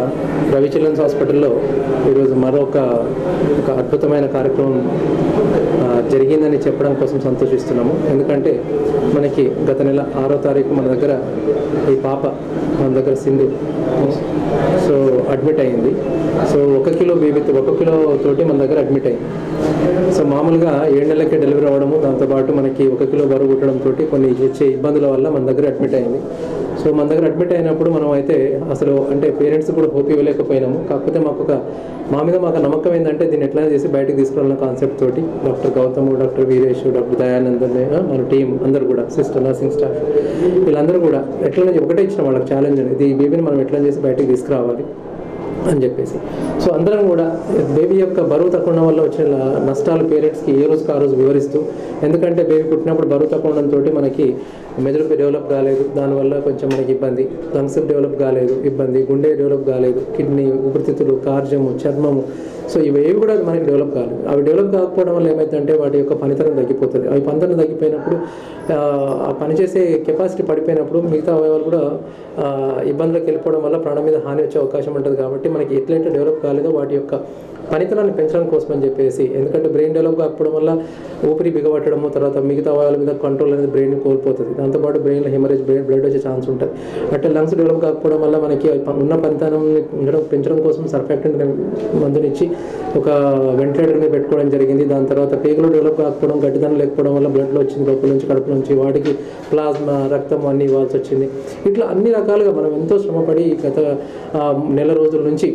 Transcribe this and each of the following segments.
Ravi children's హాస్పిటల్లో ఈరోజు మరొక ఒక అద్భుతమైన కార్యక్రమం ఆ, జరిగిందని చెప్పడం కోసం సంతోషిస్తున్నాము ఎందుకంటే మనకి గత నెల ఆరో తారీఖు మన దగ్గర ఈ పాప మన దగ్గర సింధు సో అడ్మిట్ అయింది సో ఒక కిలో బేబీతో ఒక కిలో తోటి మన దగ్గర అడ్మిట్ అయింది సో మామూలుగా ఏడు నెలలకే డెలివరీ అవ్వడము దాంతోపాటు మనకి ఒక కిలో బరువు పుట్టడం తోటి కొన్ని వచ్చే ఇబ్బందుల వల్ల మన దగ్గర అడ్మిట్ అయింది సో మన దగ్గర అడ్మిట్ అయినప్పుడు మనం అయితే అసలు అంటే పేరెంట్స్ కూడా హోప్ ఇవ్వలేకపోయినాము కాకపోతే మాకు ఒక మా మీద మాకు నమ్మకం ఏంటంటే దీన్ని ఎట్లా చేసి బయటకు తీసుకురావాలన్న కాన్సెప్ట్ తోటి doctor Gautam doctor Veeresh doctor Dayanand అనే, ఆ, మన టీం అందరూ కూడా సిస్టర్ నర్సింగ్ స్టాఫ్ వీళ్ళందరూ కూడా ఎట్లా ఒకటే ఇచ్చిన వాళ్ళకి ఛాలెంజ్ అనేది ఈ బేబీని మనం ఎట్లా చేసి బయటకు తీసుకురావాలి అని చెప్పేసి సో అందరం కూడా బేబీ యొక్క బరువు తక్కువ ఉండడం వల్ల వచ్చిన ల- నష్టాలు పేరెంట్స్కి ఏ రోజుకి ఆ రోజు వివరిస్తూ ఎందుకంటే బేబీ పుట్టినప్పుడు బరువు తక్కువ ఉండడంతో మనకి మెదడు డెవలప్ కాలేదు దానివల్ల కొంచెం మనకి ఇబ్బంది లంగ్స్ డెవలప్ కాలేదు ఇబ్బంది గుండె డెవలప్ కాలేదు కిడ్నీ ఊపిరితిత్తులు కార్జము చర్మము సో ఇవేవి కూడా మనకి డెవలప్ కాలేదు అవి డెవలప్ కాకపోవడం వల్ల ఏమైందంటే వాటి యొక్క పనితనం తగ్గిపోతుంది అవి పనితనం తగ్గిపోయినప్పుడు ఆ, ఆ పనిచేసే కెపాసిటీ పడిపోయినప్పుడు మిగతా అవయవాలు కూడా ఆ, ఇబ్బందులకు వెళ్ళిపోవడం వల్ల ప్రాణం మీద హాని వచ్చే అవకాశం ఉంటుంది కాబట్టి మనకి ఎట్లయితే డెవలప్ కాలేదో వాటి యొక్క పనితనాన్ని పెంచడం కోసం అని చెప్పేసి ఎందుకంటే బ్రెయిన్ డెవలప్ కాకపోవడం వల్ల ఊపిరి బిగబట్టడము తర్వాత మిగతా అవయవాల మీద కంట్రోల్ అనేది బ్రెయిన్ కోల్పోతుంది దాంతోపాటు బ్రెయిన్లో హెమరేజ్ బ్రెయిన్ బ్లడ్ వచ్చే ఛాన్స్ ఉంటుంది అంటే లంగ్స్ డెవలప్ కాకపోవడం వల్ల మనకి ప- ఉన్న పనితనం ఉండడం పెంచడం కోసం సర్ఫాక్టెంట్ మందునిచ్చి ఒక వెంటిలేటర్ మీద పెట్టుకోవడం జరిగింది దాని తర్వాత పేగులు డెవలప్ కాకపోవడం గడ్డిదనం లేకపోవడం వల్ల బ్లడ్లో వచ్చింది కడుపు నుంచి కడుపు నుంచి వాటికి ప్లాస్మా రక్తం అన్ని ఇవ్వాల్సి వచ్చింది ఇట్లా అన్ని రకాలుగా మనం ఎంతో శ్రమపడి గత ఆ, నెల రోజుల నుంచి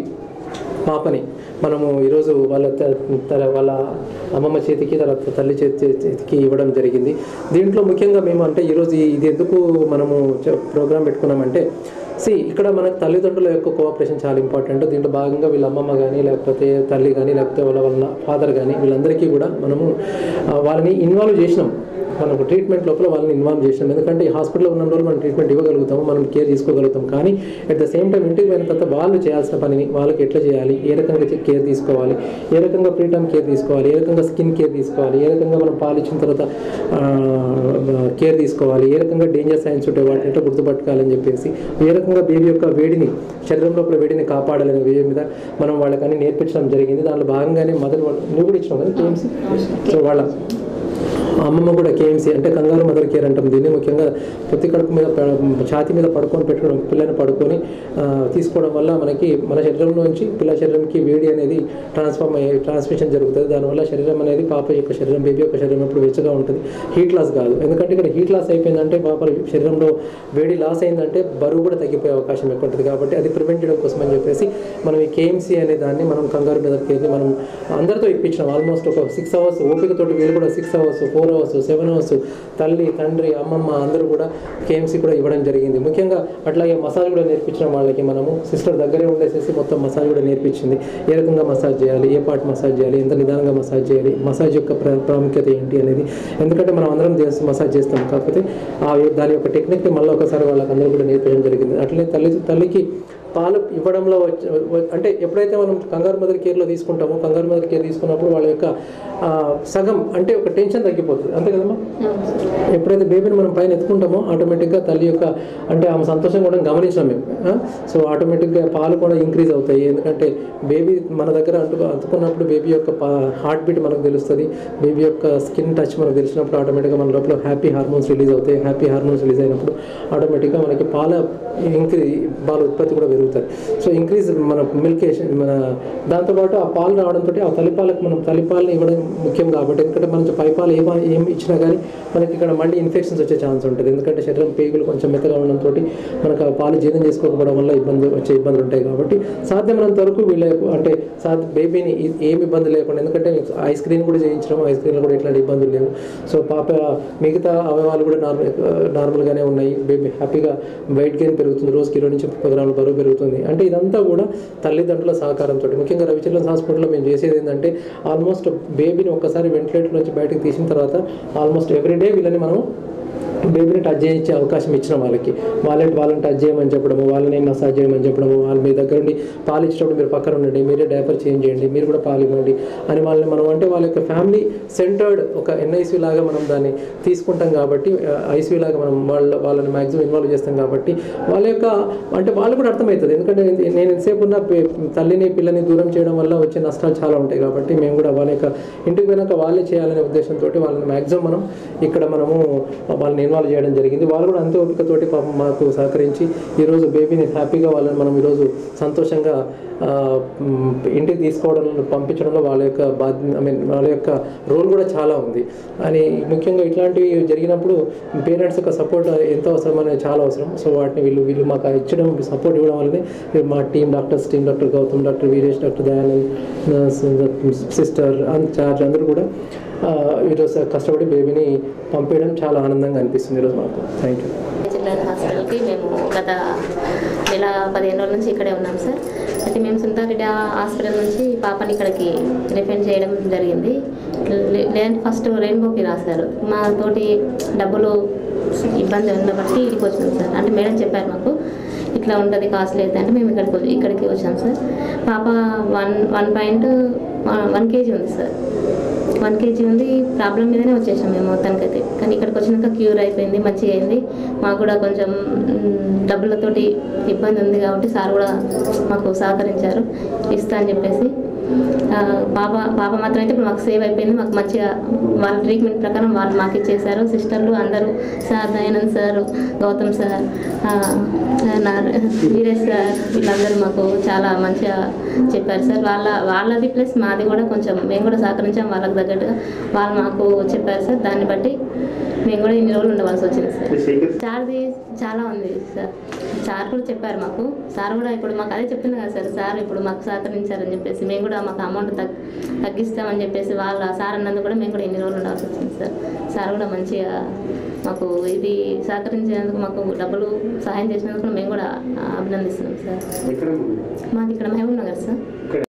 పాపని మనము ఈరోజు వాళ్ళ త- తన వాళ్ళ అమ్మమ్మ చేతికి తర్వాత తల్లి చేతి చేతికి ఇవ్వడం జరిగింది దీంట్లో ముఖ్యంగా మేము అంటే ఈరోజు ఈ- ఇది ఎందుకు మనము ప్రోగ్రామ్ పెట్టుకున్నామంటే సి ఇక్కడ మనకు తల్లిదండ్రుల యొక్క కోఆపరేషన్ చాలా ఇంపార్టెంట్ దీంట్లో భాగంగా వీళ్ళ అమ్మమ్మ కానీ లేకపోతే తల్లి కానీ లేకపోతే వాళ్ళ వాళ్ళ ఫాదర్ కానీ వీళ్ళందరికీ కూడా మనము ఆ, వాళ్ళని ఇన్వాల్వ్ చేసినాం మనకు ట్రీట్మెంట్ లోపల వాళ్ళని ఇన్వాల్వ్ చేసినాం ఎందుకంటే ఈ హాస్పిటల్లో ఉన్న రోజులు మనం ట్రీట్మెంట్ ఇవ్వగలుగుతాము మనం కేర్ తీసుకోగలుగుతాం కానీ అట్ ద సేమ్ టైం ఇంటికి పోయిన తర్వాత వాళ్ళు చేయాల్సిన పనిని వాళ్ళకి ఎట్లా చేయాలి ఏ రకంగా కేర్ తీసుకోవాలి ఏ రకంగా ప్రీ టర్మ్ కేర్ తీసుకోవాలి ఏ రకంగా స్కిన్ కేర్ తీసుకోవాలి ఏ రకంగా మనం పాలు ఇచ్చిన తర్వాత కేర్ తీసుకోవాలి ఏ రకంగా డేంజర్ సైన్స్ ఉంటాయి వాటిని ఎట్లా గుర్తుపట్టుకోవాలని చెప్పేసి ఏ రకంగా బేబీ యొక్క వేడిని శరీరం లోపల వేడిని కాపాడాలనే విషయం మీద మనం వాళ్ళకని నేర్పించడం జరిగింది దాంట్లో భాగంగానే మదర్ నువ్వు కూడా ఇచ్చినావు కదా కేఎంసీ సో వాళ్ళ అమ్మమ్మ కూడా కేఎంసీ అంటే కంగారు మదర్ కేర్ అంటాం దీన్ని ముఖ్యంగా పొత్తి కడుపు మీద ప- ఛాతీ మీద పడుకొని పెట్టుకోవడం పిల్లని పడుకొని ఆ, తీసుకోవడం వల్ల మనకి మన శరీరంలో నుంచి పిల్ల శరీరంకి వేడి అనేది ట్రాన్స్ఫార్మ్ అయ్యే ట్రాన్స్మిషన్ జరుగుతుంది దానివల్ల శరీరం అనేది పాప యొక్క శరీరం బేబీ యొక్క శరీరం ఎప్పుడు వెచ్చగా ఉంటుంది హీట్ లాస్ కాదు ఎందుకంటే ఇక్కడ హీట్ లాస్ అయిపోయిందంటే పాప శరీరంలో వేడి లాస్ అయిందంటే బరువు కూడా తగ్గిపోయే అవకాశం ఎక్కువ ఉంటుంది కాబట్టి అది ప్రివెంట్ చేయడం కోసం అని చెప్పేసి మనం ఈ కేఎంసీ అనే దాన్ని మనం కంగారు మదర్ కేర్ని మనం అందరితో ఇప్పించినాం ఆల్మోస్ట్ ఒక సిక్స్ అవర్స్ ఓపికతోటి వీళ్ళు కూడా six hours four hours seven hours తల్లి తండ్రి అమ్మమ్మ అందరూ కూడా కేఎంసీ కూడా ఇవ్వడం జరిగింది ముఖ్యంగా అట్లాగే మసాజ్ కూడా నేర్పించిన వాళ్ళకి మనము సిస్టర్ దగ్గరే ఉండేసేసి మొత్తం మసాజ్ కూడా నేర్పించింది ఏ రకంగా మసాజ్ చేయాలి ఏ పార్ట్ మసాజ్ చేయాలి ఎంత నిదానంగా మసాజ్ చేయాలి మసాజ్ యొక్క ప్ర- ప్రాముఖ్యత ఏంటి అనేది ఎందుకంటే మనం అందరం చేసి మసాజ్ చేస్తాం కాకపోతే ఆ దాని యొక్క టెక్నిక్ని మళ్ళీ ఒకసారి వాళ్ళకి అందరూ కూడా నేర్పించడం జరిగింది అట్లనే తల్లి తల్లికి పాలు ఇవ్వడంలో వచ్చ- వ- అంటే ఎప్పుడైతే మనం కంగారు మదర్ కేర్లో తీసుకుంటామో కంగారు మదర్ కేర్ తీసుకున్నప్పుడు వాళ్ళ యొక్క ఆ, సగం అంటే ఒక టెన్షన్ తగ్గిపోతుంది అంతే కదమ్మా ఎప్పుడైతే బేబీని మనం పైన ఎత్తుకుంటామో ఆటోమేటిక్గా తల్లి యొక్క అంటే ఆమె సంతోషం కూడా గమనించాం మేము ఆ? సో ఆటోమేటిక్గా పాలు కూడా ఇంక్రీజ్ అవుతాయి ఎందుకంటే బేబీ మన దగ్గర అంటు అతుకున్నప్పుడు బేబీ యొక్క హార్ట్ బీట్ మనకు తెలుస్తుంది బేబీ యొక్క స్కిన్ టచ్ మనకు తెలిసినప్పుడు ఆటోమేటిక్గా మన లోపల హ్యాపీ హార్మోన్స్ రిలీజ్ అవుతాయి హ్యాపీ హార్మోన్స్ రిలీజ్ అయినప్పుడు ఆటోమేటిక్గా మనకి పాల ఇంక్రీ పాల ఉత్పత్తి కూడా పెరుగుతుంది సో ఇంక్రీజ్ మన మిల్కేషన్ మన దాంతోపాటు ఆ పాలు రావడంతో ఆ తల్లిపాలకు మనం తల్లిపాలను ఇవ్వడం ముఖ్యం కాబట్టి ఎందుకంటే మనం పైపాలు ఏ ఏం ఇచ్చినా కానీ మనకి ఇక్కడ మళ్ళీ ఇన్ఫెక్షన్స్ వచ్చే ఛాన్స్ ఉంటుంది ఎందుకంటే శరీరం పేగులు కొంచెం మెత్తగా ఉండడంతో మనకు ఆ పాలు జీర్ణం చేసుకోకపోవడం వల్ల ఇబ్బంది వచ్చే ఇబ్బందులు ఉంటాయి కాబట్టి సాధ్యమైనంత వరకు వీళ్ళ అంటే సాధ్య బేబీని ఏమి ఇబ్బంది లేకుండా ఎందుకంటే ఐ స్క్రీన్ కూడా చేయించడం ఐ స్క్రీన్లో కూడా ఎట్లాంటి ఇబ్బందులు లేవు సో పాప మిగతా అవయవాలు కూడా నార్మల్ నార్మల్గానే ఉన్నాయి బేబీ హ్యాపీగా వెయిట్ గెయిన్ పెరుగుతుంది రోజుకి ఇరవై నుంచి ముప్పై గ్రాముల బరువు పెరుగుతుంది అంటే ఇదంతా కూడా తల్లిదండ్రుల సహకారంతో ముఖ్యంగా రవిచంద్రన్ హాస్పిటల్లో మేము చేసేది ఏంటంటే ఆల్మోస్ట్ బేబీని ఒక్కసారి వెంటిలేటర్ నుంచి బయటకు తీసిన తర్వాత ఆల్మోస్ట్ ఎవ్రీడే వీళ్ళని మనం బేబీని టచ్ చేయించే అవకాశం ఇచ్చిన వాళ్ళకి వాళ్ళని వాళ్ళని టచ్ చేయమని చెప్పడము వాళ్ళని మసాజ్ చేయమని చెప్పడము వాళ్ళు మీ దగ్గర ఉండి పాలు ఇచ్చినప్పుడు మీరు పక్కన ఉండండి మీరే డైపర్ చేంజ్ చేయండి మీరు కూడా పాలు ఇవ్వండి అని వాళ్ళని మనం అంటే వాళ్ళ యొక్క ఫ్యామిలీ సెంటర్డ్ ఒక ఎన్ఐసి లాగా మనం దాన్ని తీసుకుంటాం కాబట్టి ఐసీయూ లాగా మనం వాళ్ళ వాళ్ళని మ్యాక్సిమం ఇన్వాల్వ్ చేస్తాం కాబట్టి వాళ్ళ యొక్క అంటే వాళ్ళు కూడా అర్థమవుతుంది ఎందుకంటే నేను ఎంతసేపు ఉన్న పి- తల్లిని పిల్లని దూరం చేయడం వల్ల వచ్చే నష్టాలు చాలా ఉంటాయి కాబట్టి మేము కూడా వాళ్ళ యొక్క ఇంటికి పోయినాక వాళ్ళే చేయాలనే ఉద్దేశంతో వాళ్ళని మ్యాక్సిమం మనం ఇక్కడ మనము వాళ్ళని ఇన్వాల్వ్ చేయడం జరిగింది వాళ్ళు కూడా అంతే ఓపికతోటి పాపం మాకు సహకరించి ఈరోజు బేబీని హ్యాపీగా వాళ్ళని మనం ఈరోజు సంతోషంగా ఆ, మ్, ఇంటికి తీసుకోవడం పంపించడంలో వాళ్ళ యొక్క బాధ్య ఐ మీన్ వాళ్ళ యొక్క రోల్ కూడా చాలా ఉంది అని ముఖ్యంగా ఇట్లాంటివి జరిగినప్పుడు పేరెంట్స్ యొక్క సపోర్ట్ ఎంత అవసరం అనేది చాలా అవసరం సో వాటిని వీళ్ళు వీళ్ళు మాకు ఇచ్చడం సపోర్ట్ ఇవ్వడం వల్లనే మా team doctors team doctor Gautam doctor Veeresh doctor Dayanand sister charge అందరూ కూడా ఆ, ఈరోజు కష్టపడి బేబీని పంపించడం చాలా ఆనందంగా అనిపిస్తుంది ఈరోజు మాకు థ్యాంక్ యూ చిల్డ్రన్ హాస్పిటల్కి మేము గత నెల పదిహేను రోజుల నుంచి ఇక్కడే ఉన్నాం సార్ అయితే మేము సుందరరెడ్డి హాస్పిటల్ నుంచి పాపని ఇక్కడికి రిఫెండ్ చేయడం జరిగింది లే- లేదంటే ఫస్ట్ రెయిన్బోకి రాశారు మా తోటి డబ్బులు ఇబ్బంది ఉన్న బట్టి ఇక్కడికి వచ్చినాం సార్ అంటే మేడం చెప్పారు మాకు ఇట్లా ఉంటుంది కాస్ట్లీ అయితే అంటే మేము ఇక్కడికి వచ్చి- ఇక్కడికి వచ్చాం సార్ పాప one one point one KG ఉంది సార్ వన్ కేజీ ఉంది ప్రాబ్లం మీదనే వచ్చేసాం మేము మొత్తానికైతే కానీ ఇక్కడికి వచ్చినాక క్యూర్ అయిపోయింది మంచిగా అయింది మాకు కూడా కొంచెం మ్, డబ్బులతోటి ఇబ్బంది ఉంది కాబట్టి సార్ కూడా మాకు సహకరించారు ఇస్తా అని చెప్పేసి ఆ, పాప పాప మాత్రం అయితే ఇప్పుడు మాకు సేవ్ అయిపోయింది మాకు మంచిగా వాళ్ళ ట్రీట్మెంట్ ప్రకారం వాళ్ళు మాకు ఇచ్చేసారు సిస్టర్లు అందరూ sir Dayanand sir Gautam sir ఆ, నా వీరేష్ సార్ వీళ్ళందరూ మాకు చాలా మంచిగా చెప్పారు సార్ వాళ్ళ వాళ్ళది ప్లస్ మాది కూడా కొంచెం మేము కూడా సహకరించాం వాళ్ళకి తగ్గట్టుగా వాళ్ళు మాకు చెప్పారు సార్ దాన్ని బట్టి మేము కూడా ఇన్ని రోజులు ఉండవలసి వచ్చింది సార్ చార్ది చాలా ఉంది సార్ సార్ కూడా చెప్పారు మాకు సార్ కూడా ఇప్పుడు మాకు అదే చెప్తున్నా కదా సార్ సార్ ఇప్పుడు మాకు సహకరించారని చెప్పేసి మేము కూడా మాకు అమౌంట్ తగ్ తగ్గిస్తామని చెప్పేసి వాళ్ళ సార్ అన్నందుకు కూడా మేము కూడా ఇన్ని రోజులు ఉండాల్సి వచ్చింది సార్ సార్ కూడా మంచిగా మాకు ఇది సహకరించినందుకు మాకు డబ్బులు సహాయం చేసినందుకు కూడా మేము కూడా అభినందిస్తున్నాం సార్ ఎక్కడ మాకు ఇక్కడ మహబూబ్ నగర్ సార్